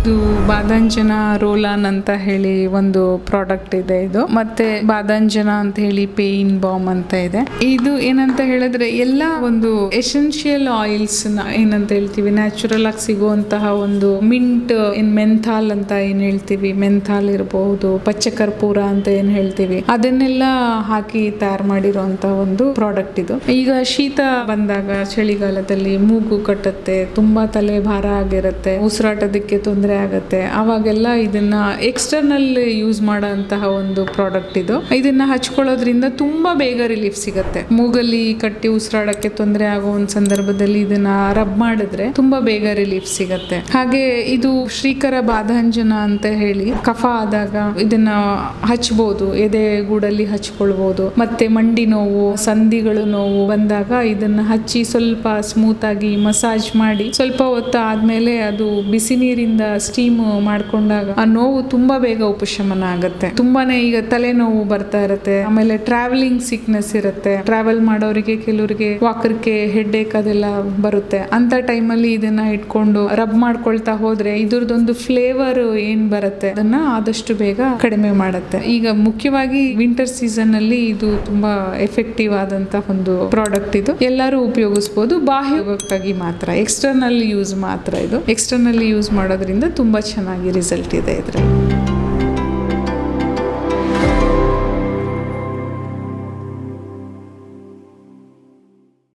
ಇದು ಬಾದಾಂಜನ ರೋಲಾನ್ ಅಂತ ಹೇಳಿ ಒಂದು ಪ್ರಾಡಕ್ಟ್ ಇದೆ ಇದು ಮತ್ತೆ ಬಾದಾಂಜನ ಅಂತ ಹೇಳಿ ಪೇಯಿನ್ ಬಾಂಬ್ ಅಂತ ಇದೆ ಇದು ಏನಂತ ಹೇಳಿದ್ರೆ ಎಲ್ಲ ಒಂದು ಎಸೆನ್ಷಿಯಲ್ ಆಯಿಲ್ಸ್ ಏನಂತ ಹೇಳ್ತೀವಿ ನ್ಯಾಚುರಲ್ ಆಗಿ ಸಿಗುವಂತಹ ಒಂದು ಮಿಂಟ್ ಇನ್ ಮೆಂಥಾಲ್ ಅಂತ ಏನ್ ಹೇಳ್ತೀವಿ ಮೆಂಥಾಲ್ ಇರಬಹುದು ಪಚ್ಚ ಕರ್ಪೂರ ಅಂತ ಏನ್ ಹೇಳ್ತೀವಿ ಅದನ್ನೆಲ್ಲ ಹಾಕಿ ತಯಾರು ಮಾಡಿರುವಂತ ಒಂದು ಪ್ರಾಡಕ್ಟ್ ಇದು ಈಗ ಶೀತ ಬಂದಾಗ ಚಳಿಗಾಲದಲ್ಲಿ ಮೂಗು ಕಟ್ಟುತ್ತೆ ತುಂಬಾ ತಲೆ ಭಾರ ಆಗಿರುತ್ತೆ ಉಸಿರಾಟದಕ್ಕೆ ತೊಂದರೆ ಆಗುತ್ತೆ ಅವಾಗೆಲ್ಲ ಇದನ್ನ ಎಕ್ಸ್ಟರ್ನಲ್ ಯೂಸ್ ಮಾಡೋಂತಹ ಒಂದು ಪ್ರಾಡಕ್ಟ್ ಇದು ಇದನ್ನ ಹಚ್ಕೊಳ್ಳೋದ್ರಿಂದ ತುಂಬಾ ಬೇಗ ರಿಲೀಫ್ ಸಿಗುತ್ತೆ ಮೂಗಲ್ಲಿ ಕಟ್ಟಿ ಉಸಿರಾಡಕ್ಕೆ ತೊಂದರೆ ಆಗೋ ಒಂದು ಸಂದರ್ಭದಲ್ಲಿ ಇದನ್ನ ರಬ್ ಮಾಡಿದ್ರೆ ತುಂಬಾ ಬೇಗ ರಿಲೀಫ್ ಸಿಗತ್ತೆ ಹಾಗೆ ಇದು ಶ್ರೀಕರ ಬಾಧಾಂಜನ ಅಂತ ಹೇಳಿ ಕಫ ಆದಾಗ ಇದನ್ನ ಹಚ್ಬೋದು ಎದೆ ಗೂಡಲ್ಲಿ ಹಚ್ಕೊಳ್ಬಹುದು ಮತ್ತೆ ಮಂಡಿ ನೋವು ಸಂಧಿಗಳು ನೋವು ಬಂದಾಗ ಇದನ್ನ ಹಚ್ಚಿ ಸ್ವಲ್ಪ ಸ್ಮೂತ್ ಆಗಿ ಮಸಾಜ್ ಮಾಡಿ ಸ್ವಲ್ಪ ಹೊತ್ತು ಆದ್ಮೇಲೆ ಅದು ಬಿಸಿ ನೀರಿಂದ ಸ್ಟೀಮ್ ಮಾಡ್ಕೊಂಡಾಗ ಆ ನೋವು ತುಂಬಾ ಬೇಗ ಉಪಶಮನ ಆಗುತ್ತೆ ತುಂಬಾನೇ ಈಗ ತಲೆನೋವು ಬರ್ತಾ ಇರುತ್ತೆ ಆಮೇಲೆ ಟ್ರಾವೆಲಿಂಗ್ ಸಿಕ್ನೆಸ್ ಇರುತ್ತೆ ಟ್ರಾವೆಲ್ ಮಾಡೋರಿಗೆ ಕೆಲವರಿಗೆ ವಾಕರ್ಗೆ ಹೆಡ್ ಏಕ್ ಅದೆಲ್ಲ ಬರುತ್ತೆ ಅಂತ ಟೈಮಲ್ಲಿ ಇದನ್ನ ಇಟ್ಕೊಂಡು ರಬ್ ಮಾಡ್ಕೊಳ್ತಾ ಹೋದ್ರೆ ಇದ್ರದೊಂದು ಫ್ಲೇವರ್ ಏನ್ ಬರುತ್ತೆ ಅದನ್ನ ಆದಷ್ಟು ಬೇಗ ಕಡಿಮೆ ಮಾಡುತ್ತೆ ಈಗ ಮುಖ್ಯವಾಗಿ ವಿಂಟರ್ ಸೀಸನ್ ಅಲ್ಲಿ ಇದು ತುಂಬಾ ಎಫೆಕ್ಟಿವ್ ಆದಂತ ಒಂದು ಪ್ರಾಡಕ್ಟ್ ಇದು ಎಲ್ಲರೂ ಉಪಯೋಗಿಸಬಹುದು ಬಾಹ್ಯಕ್ಕಾಗಿ ಮಾತ್ರ ಎಕ್ಸ್ಟರ್ನಲ್ ಯೂಸ್ ಮಾತ್ರ ಇದು ಎಕ್ಸ್ಟರ್ನಲ್ ಯೂಸ್ ಮಾಡೋದ್ರಿಂದ ತುಂಬಾ ಚೆನ್ನಾಗಿ ರಿಸಲ್ಟ್ ಇದೆ ಇದ್ರಲ್ಲಿ